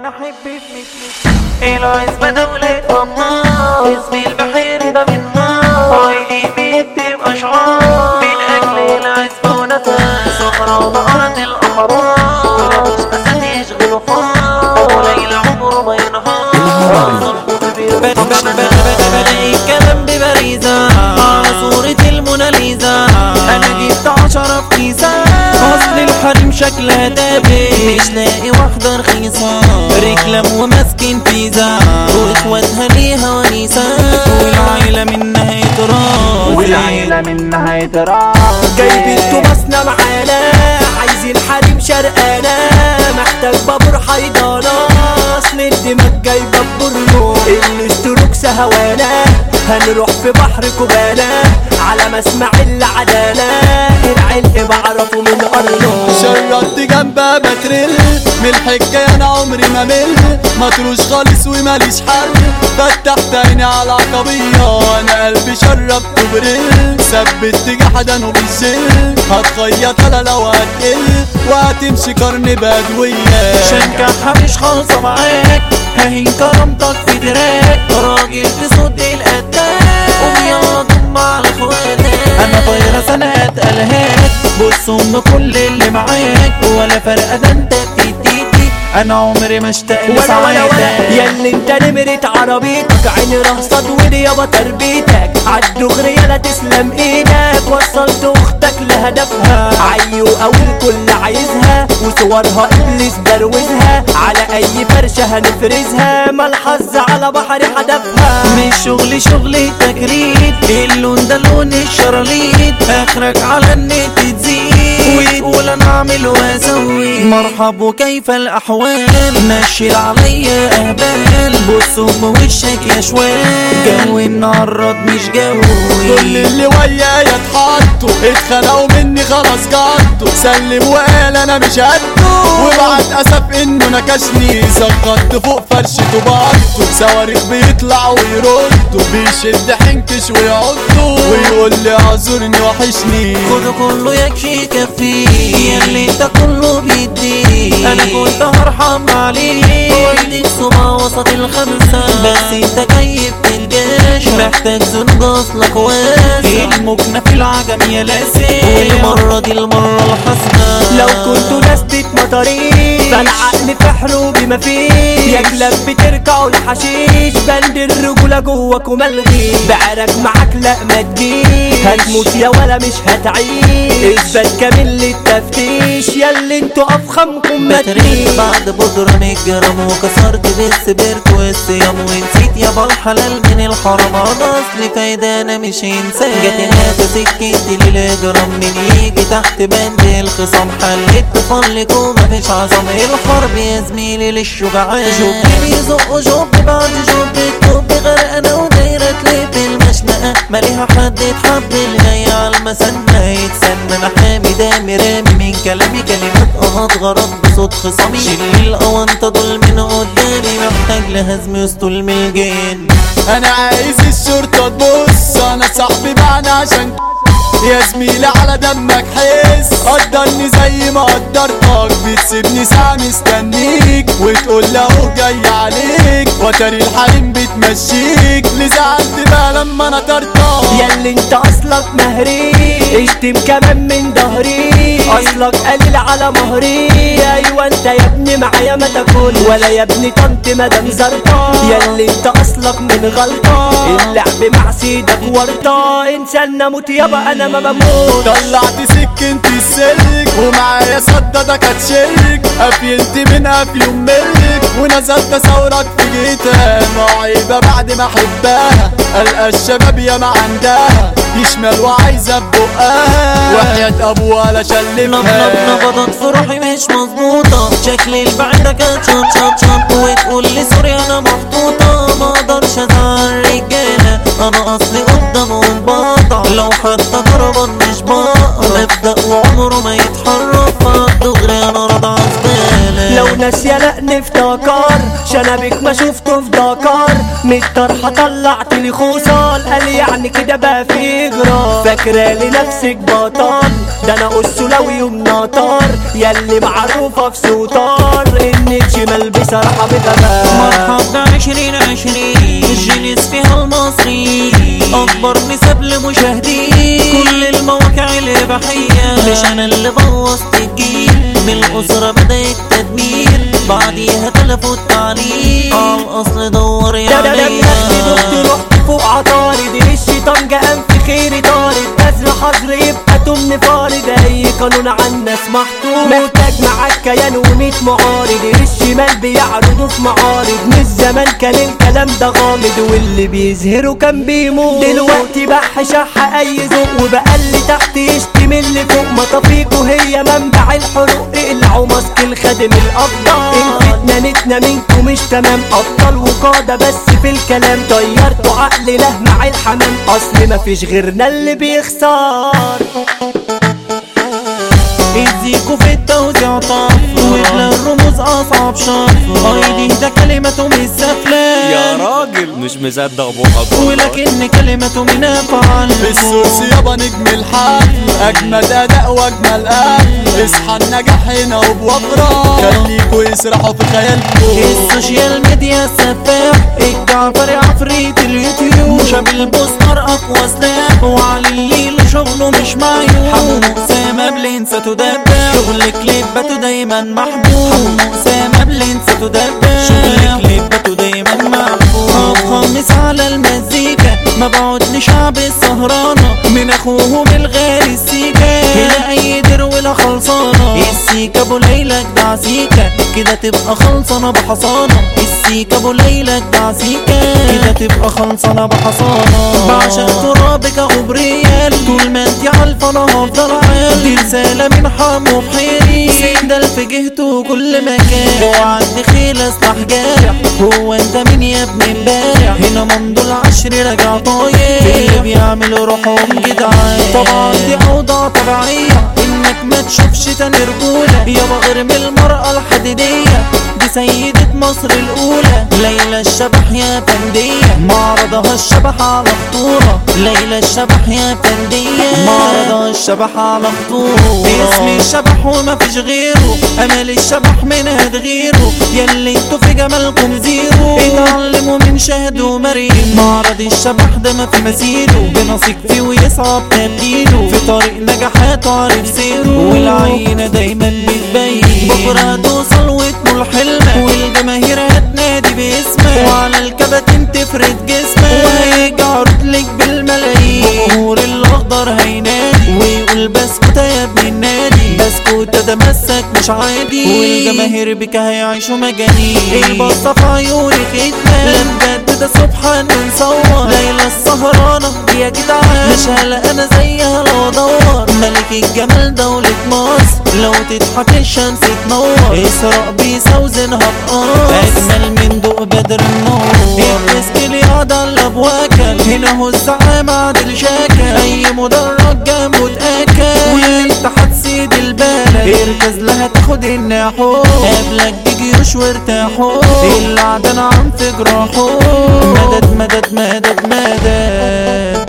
انا احب في مثلك العزبة دولة أمار اسمي البحير ده من نار عيني بيكتب أشعار من أجل العزبة ونفس صحراء أرض الأحرار مفيش أسد يشغل فار وليل عمره ما ينهار بلاقي الكلام ببريزة على صورة الموناليزا انا جبت عشرة في كيسة اصل الحريم شكلها دابي مش لاقي واحدة رخيصة رجلم وماسكين بيزا واخواتها ليها ونيسة والعيلة منها يتراض والعيلة منها يتراض جايبين تماسنا معانا عايزين حريم شرقانا محتاج بابور حيضانة اصل الدماغ جايبة ببرنو الاشتروك سهوانا هنروح في بحر كوبانا على مسمع العدالة العلق بعرفه من قرنه شردت جنبها بترل من الحكاية انا عمري ما مل مطروش خالص وماليش حل فتحت عيني على العقبية انا قلبي شربت برل ثبت جحدا وبالزل هتخيط انا لو هتقل وهتمشي قرن بدوية شنكحها مش خالصة معاك ههين كرامتك في دراك راجل تصد القدام قوم يلا ضم على اخواتك انا فيروس انا اتقلهاك بص ام كل اللي معاك ولا فرق ده انت بتديتي انا عمري ما اشتاق ولا ولا ولا لسعادتك ياللي انت نمرة عربيتك عيني رهصت ودي يابا تربيتك عالدغري يلا تسلم ايدك وصلت اختك لهدفها عيو او الكل عايزها وصورها ابليس دروزها على اي فرشة هنفرزها ما الحظ على بحر حدفها مش شغلي شغلي تجريد اللون ده لون الشراليط اخرك على النت تزيد وتقول انا اعمل واسوي مرحب وكيف الاحوال نشل عليا اهبال بص ام وشك يا شوال جو النهارد مش كل جوي اللي ويايا اتحطوا اتخلقوا مني خلاص جدوا سلم وقال انا مش قده وبعد اسف انه نكشني سقطت فوق فرشته بعضه صواريخ بيطلعوا ويردوا بيشد حنكش ويعضوا ويقول لي اعذرني وحشني خده كله يكفي يكفي ياللي انت كله بيدي انا كنت هرحم عليك واديك صبا وسط الخمسة بس انت جاي في الجيش محتاج زنج اصلك واسع المكنة في العجم يا لاسع والمرة دي المرة الحاسمة لو كنتوا ناس مطريش فالعقل في حروبي مفيش يا كلاب بتركعوا الحشيش بند الرجولة جواكوا ملغي بعرك معاك لا ما تجيش هتموت يا ولا مش هتعيش اثبات كامل للتفتيش ياللي انتوا افخمكم ما بتريد تريش بعد بودرة متجرم وكسرت بالسبرت والصيام ونسيت يابا الحلال من الحرام انا اصلي فايدة انا مش انسان جت هات سكتي للاجرام من يجي تحت بند الخصام حلت تفلك ومفيش عظم الحرب يا زميلي للشجعان جوب بيزق جوب بعد جوب التوب غرقانة ودايرة تلف المشنقة ماليها حد يتحب الجاي على المسنة يتسنى انا حامي دامي رامي من كلامي كلمات قهط غرض بصوت خصامي شيل الأونطة دول من قدامي محتاج لهزم يسطول من الجن انا عايز الشرطة تبص انا صاحبي معنا عشان يا زميلي على دمك حس قدرني زي ما قدرتك بتسيبني ساعة مستنيك وتقول له جاي عليك وتري الحريم بتمشيك لزعلت بقى لما انا طرتك ياللي انت اصلك مهري اشتم كمان من ظهري اصلك قليل على مهري ايوه انت يا ابني معايا ما تاكل ولا يا ابني طنط مدام زرطة ياللي انت اصلك من غلطة اللعب مع سيدك ورطة انسان نموت يابا انا ما بموت طلعت سكنتي السلك ومعايا صددك هتشلك قفلت من افيوم ملك ونزلت ثورك في جيتها معيبة بعد ما احبها القى الشباب يا ما عندها يشمل وعايزة ببقها وحياة ابوها لا نب شلمها نب نبضت في روحي مش مظبوطة شكل البعيدة كانت شط شط شط وتقول لي سوري انا محطوطة ما اقدرش ازعل رجالة انا اصلي قدامهم بقطع لو حتى ضربا مش بقى مبدأ وعمره ما يتحرك فالدغري انا راضي عزبالة لو ناس يلقني افتكر شنبك ما شفته في دكار من الطرحة طلعت لي خوصال قال يعني كده بقى في جرام فاكرة لنفسك بطل ده انا قصلاوي ومنطر ياللي معروفة في سوطار انك شمال بصراحة بغباء مرحب عشرين عشرين جلس فيها المصري أكبر نسب لمشاهدين كل المواقع الإباحية مش أنا اللي بوظت الجيل من الأسرة بدأ التدمير بعديها تلفوا التعليم على الأصل دور ده ده ده عليا بنفسي دكت رحت فوق عطارد الشيطان جاء في خيري طارد بذر حظر يبقى تمن فارد اي قانون على الناس محطوط محتاج معاك كيان وميت معارض الشمال بيعرضوا في معارض مش زمان كان الكلام ده غامض واللي بيظهره كان بيموت دلوقتي بح شح اي ذوق وبقى اللي تحت يشتم اللي فوق مطافيكوا هي منبع الحروق اقلعوا ماسك الخادم الابطال الفتنة نتنا منكم مش تمام ابطال وقادة بس في الكلام طيرتوا عقل له مع الحمام اصل مفيش غيرنا اللي بيخسر ايديكوا في التوزيع طف وبلا الرموز اصعب شرط ايدي ده كلمته مش سفلة راجل مش مصدق بقك ولكن كلمته من افعال السورس يابا نجم الحفل اجمد اداء واجمل قفل اصحى النجاح هنا وبوفرة خليكوا يسرحوا في خيالكوا السوشيال ميديا السفاح الجعفري عفريت اليوتيوب شاب البوستر اقوى سلاح وعلى الليل شغله مش معيوب حمو اسامه بلينسى تدبر شغل كليباته دايما محبوب حمو اسامه بلينسى تدبر شغل كليباته دايما محبوب خامس على المزيكا ما بعد لشعب السهرانة من اخوهم الغالي السيكا هنا اي در ولا خلصانة السيكا ابو ليلى جدع سيكا كده تبقى خلصانة بحصانة السيكا ابو ليلى جدع سيكا كده تبقى خلصانة بحصانة بعشق ترابك غبريال طول ما انت عالفة انا هفضل عال دي رسالة من حمو بحيري سندل في جهته كل مكان اوعى دخيل اصلح جارح هو انت مين يا ابن امبارح هنا ممدو العشر راجع طاير اللي بيعملوا روحهم جدعان طبعا دي اوضاع طبيعية انك ما تشوفش تاني رجولة يابا غير من المرأة الحديدية دي سيدة مصر الأولى ليلى الشبح يا فندية معرضها الشبح على خطورة ليلى الشبح يا فندية معرضها الشبح على خطورة اسمي الشبح وما فيش غيره أمل الشبح من هاد غيره يلي انتوا في جمالكم زيرو اتعلموا من شهد ومريم معرض الشبح ده ما في مثيله بنثق فيه ويصعب تبديله في طريق نجاحاته عارف سيره والعينة دايما بتبين بكرة توصل وتنول حلمك والجماهير هتنادي باسمك وعلى الكباتن تفرد جسمك وهيجي عروض لك بالملايين جمهور الاخضر هينادي ويقول بسكوتة يا ابن النادي بسكوتة ده مسك مش عادي والجماهير بك هيعيشوا مجانين البصة في عيونك ختمان لا بجد ده سبحان نصور ليلى السهرانة يا جدعان مش هلا انا زيها لو ادور ملك الجمال دولة مصر لو تضحك الشمس تنور اسراء بيسا وزنها بقار اجمل من ضوء بدر النور الرزق اللي يقعد على الابواكل هنا هو الزعامة عادل شاكل اي مدرج جنبه اتاكل وانت هتسيد البلد اركز لها تاخد النحوس قبلك بجيوش وارتاحوا اللي عدنا عم في جراحه مدد مدد مدد مدد